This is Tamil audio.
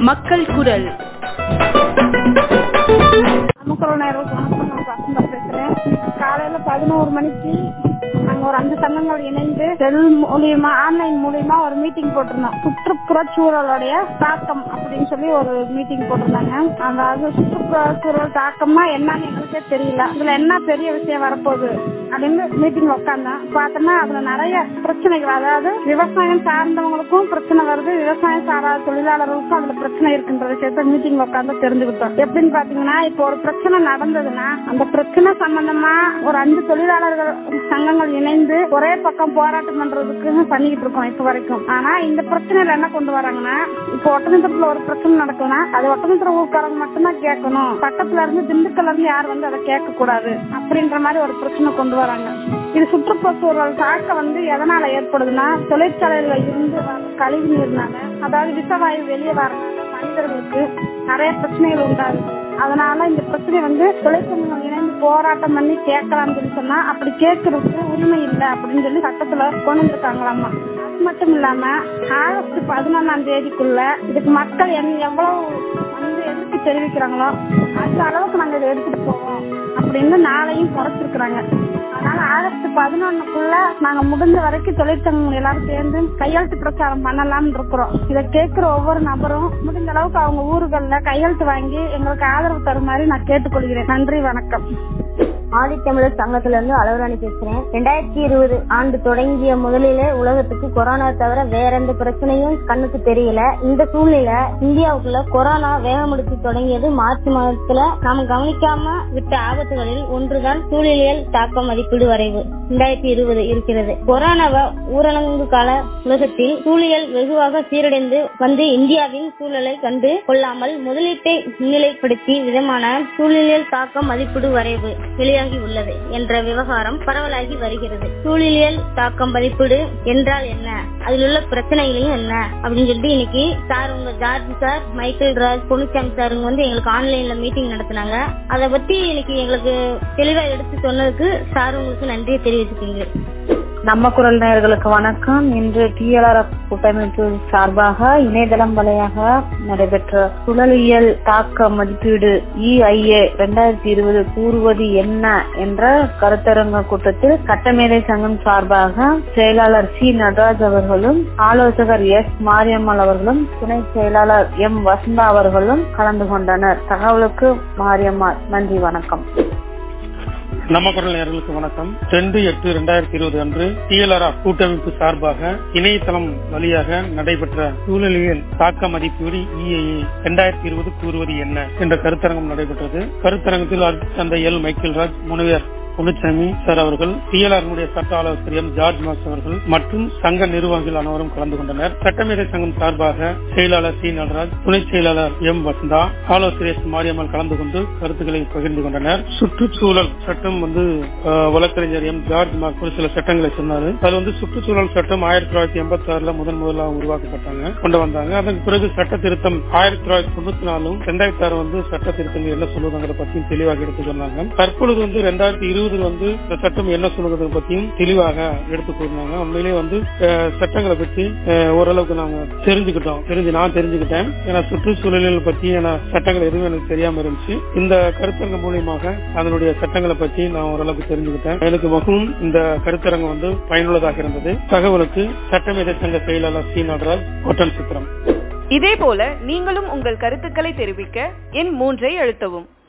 மக்கள் குரல் அமுக்குறவு நேரம் வணக்கம் நான் வசந்தா பேசுறேன் காலையில பதினோரு மணிக்கு நாங்க ஒரு அஞ்சு சங்கங்கள் இணைந்து செல் மூலியமா ஆன்லைன் மூலியமா ஒரு மீட்டிங் போட்டிருந்தோம் சுற்றுப்புற சூழலுடைய தாக்கம் அப்படின்னு சொல்லி ஒரு மீட்டிங் போட்டிருந்தாங்க அதாவது சுற்றுப்புற சூழல் தாக்கம்னா என்னன்னு எங்களுக்கே தெரியல இதுல என்ன பெரிய விஷயம் வரப்போகுது அப்படின்னு மீட்டிங் உட்காந்தேன் பார்த்தோம்னா அதுல நிறைய பிரச்சனைகள் அதாவது விவசாயம் சார்ந்தவங்களுக்கும் பிரச்சனை வருது விவசாயம் சாராத தொழிலாளர்களுக்கும் அதுல பிரச்சனை இருக்குன்ற விஷயத்த மீட்டிங் உட்காந்து தெரிஞ்சுக்கிட்டோம் எப்படின்னு பாத்தீங்கன்னா இப்போ ஒரு பிரச்சனை நடந்ததுன்னா அந்த பிரச்சனை சம்பந்தமா ஒரு அஞ்சு தொழிலாளர்கள் சங்கங்கள் இணைந்து ஒரே பக்கம் போராட்டம் பண்றதுக்கு பண்ணிக்கிட்டு இருக்கோம் இப்ப வரைக்கும் ஆனா இந்த பிரச்சனையில என்ன கொண்டு வராங்கன்னா இப்போ ஒட்டஞ்சத்திரத்துல ஒரு பிரச்சனை நடக்குதுன்னா அது ஒட்டஞ்சத்திர ஊர்க்காரங்க மட்டும்தான் கேட்கணும் பக்கத்துல இருந்து திண்டுக்கல்ல இருந்து யாரும் வந்து அதை கேட்க கூடாது அப்படின்ற மாதிரி ஒரு பிரச்சனை கொண்டு வராங்க இது சுற்றுப்புற சூழல் தாக்க வந்து எதனால ஏற்படுதுன்னா தொழிற்சாலையில இருந்து வர கழிவு நீர்னால அதாவது விஷவாயு வெளியே வரனால மனிதர்களுக்கு நிறைய பிரச்சனைகள் உண்டாகுது அதனால இந்த பிரச்சனை வந்து தொழிற்சங்கங்கள் இணைந்து போராட்டம் பண்ணி கேட்கலாம்னு சொல்லி சொன்னா அப்படி கேட்கறதுக்கு உரிமை இல்லை அப்படின்னு சொல்லி சட்டத்துல கொண்டு வந்திருக்காங்களாமா அது மட்டும் இல்லாம ஆகஸ்ட் பதினொன்னாம் தேதிக்குள்ள இதுக்கு மக்கள் என் எவ்வளவு வந்து எதிர்ப்பு தெரிவிக்கிறாங்களோ அந்த அளவுக்கு நாங்க இதை எடுத்துட்டு போவோம் அப்படின்னு நாளையும் குறைச்சிருக்கிறாங்க அதனால ஆகஸ்ட் பதினொன்னுக்குள்ள நாங்க முடிஞ்ச வரைக்கும் தொழிற்சங்கங்கள் எல்லாரும் சேர்ந்து கையெழுத்து பிரச்சாரம் பண்ணலாம்னு இருக்கிறோம் இதை கேட்கிற ஒவ்வொரு நபரும் முடிஞ்ச அளவுக்கு அவங்க ஊர்கள்ல கையெழுத்து வாங்கி எங்களுக்கு ஆதரவு தருமாறு நான் கேட்டுக்கொள்கிறேன் நன்றி வணக்கம் ஆதித்தமிழர் சங்கத்துல இருந்து அளவராணி பேசுறேன் ரெண்டாயிரத்தி இருபது ஆண்டு தொடங்கிய முதலிலே உலகத்துக்கு கொரோனா தவிர வேற எந்த பிரச்சனையும் கண்ணுக்கு தெரியல இந்த சூழ்நிலை இந்தியாவுக்குள்ள கொரோனா வேகமெடுத்து தொடங்கியது மார்ச் மாதத்துல நாம கவனிக்காம விட்ட ஆபத்துகளில் ஒன்றுதான் சூழலியல் தாக்க மதிப்பீடு வரைவு ரெண்டாயிரத்தி இருபது இருக்கிறது கொரோனாவை ஊரடங்கு கால உலகத்தில் சூழலியல் வெகுவாக சீரடைந்து வந்து இந்தியாவின் சூழலை கண்டு கொள்ளாமல் முதலீட்டை முன்னிலைப்படுத்தி விதமான சூழலியல் தாக்க மதிப்பீடு வரைவு வெளியாகி உள்ளது என்ற விவகாரம் பரவலாகி வருகிறது சூழலியல் தாக்கம் மதிப்பீடு என்றால் என்ன அதில் உள்ள பிரச்சனைகளையும் என்ன அப்படின்னு சொல்லிட்டு இன்னைக்கு சார் உங்க George sir Michael Raj Ponnusamy சாருங்க வந்து எங்களுக்கு ஆன்லைன்ல மீட்டிங் நடத்தினாங்க அதை பத்தி இன்னைக்கு எங்களுக்கு தெளிவா எடுத்து சொன்னதுக்கு சார் உங்களுக்கு நன்றியை தெரிவிச்சுக்கீங்க நம்ம குரல் நேயர்களுக்கு வணக்கம் இன்று டிஎல்ஆர்எஃப் கூட்டமைப்பு சார்பாக இணையதளம் வழியாக நடைபெற்ற சுழலியல் தாக்க மதிப்பீடு இஐஏ இரண்டாயிரத்தி இருபது கூறுவது என்ன என்ற கருத்தரங்க கூட்டத்தில் சட்டமேதை சங்கம் சார்பாக செயலாளர் சி நடராஜ் அவர்களும் ஆலோசகர் எஸ் மாரியம்மாள் அவர்களும் துணை செயலாளர் எம் வசந்தா அவர்களும் கலந்து கொண்டனர் தகவலுக்கு மாரியம்மாள் நன்றி வணக்கம் நம்ம குரல் நேர்களுக்கு வணக்கம் ரெண்டு எட்டு இரண்டாயிரத்தி இருபது அன்று டிஎல்ஆர் கூட்டமைப்பு சார்பாக இணையதளம் வழியாக நடைபெற்ற சூழலியல் தாக்க மதிப்பீடு இஏஏ இரண்டாயிரத்தி இருபது கூறுவது என்ன என்ற கருத்தரங்கம் நடைபெற்றது கருத்தரங்கத்தில் தந்தை எல் மைக்கேல் ராஜ் முனைவர் பொன்னுச்சாமி சார் அவர்கள் டிஎல்ஆர் சட்ட ஆலோசகர் எம் ஜார்ஜ் மாஸ் அவர்கள் மற்றும் சங்க நிர்வாகிகள் அனைவரும் கலந்து கொண்டனர் சட்டமேதை சங்கம் சார்பாக செயலாளர் சி நடராஜ் துணை செயலாளர் எம் வசந்தா ஆலோசகர் எஸ் மாரியம்மாள் கலந்து கொண்டு கருத்துக்களை பகிர்ந்து கொண்டனர் சுற்றுச்சூழல் சட்டம் வந்து வழக்கறிஞர் எம் ஜார்ஜ் மார்க் ஒரு சில சட்டங்களை சொன்னாரு அது வந்து சுற்றுச்சூழல் சட்டம் ஆயிரத்தி தொள்ளாயிரத்தி எண்பத்தி ஆறுல முதன் முதலாக உருவாக்கப்பட்டாங்க கொண்டு வந்தாங்க அதற்கு பிறகு சட்ட திருத்தம் ஆயிரத்தி தொள்ளாயிரத்தி தொண்ணூத்தி நாலும் ரெண்டாயிரத்தி ஆறு வந்து சட்ட திருத்தங்கள் என்ன சொல்லுவாங்க பத்தியும் தெளிவாக எடுத்து சொன்னாங்க தற்பொழுது வந்து ரெண்டாயிரத்தி இருபது இருபதில் வந்து இந்த சட்டம் என்ன சொல்லுறது பத்தியும் தெளிவாக எடுத்து கூறினாங்க உண்மையிலேயே வந்து சட்டங்களை பற்றி ஓரளவுக்கு நாங்க தெரிஞ்சுக்கிட்டோம் தெரிஞ்சு நான் தெரிஞ்சுக்கிட்டேன் ஏன்னா சுற்றுச்சூழலில் பத்தி சட்டங்கள் எதுவும் எனக்கு தெரியாம இருந்துச்சு இந்த கருத்தரங்கம் மூலியமாக அதனுடைய சட்டங்களை பற்றி நான் ஓரளவுக்கு தெரிஞ்சுக்கிட்டேன் எனக்கு மிகவும் இந்த கருத்தரங்கம் வந்து பயனுள்ளதாக இருந்தது தகவலுக்கு சட்டமேதை சங்க செயலாளர் சி நடராஜ் ஒட்டன் சித்திரம் இதே போல நீங்களும் உங்கள் கருத்துக்களை தெரிவிக்க எண் மூன்றை அழுத்தவும்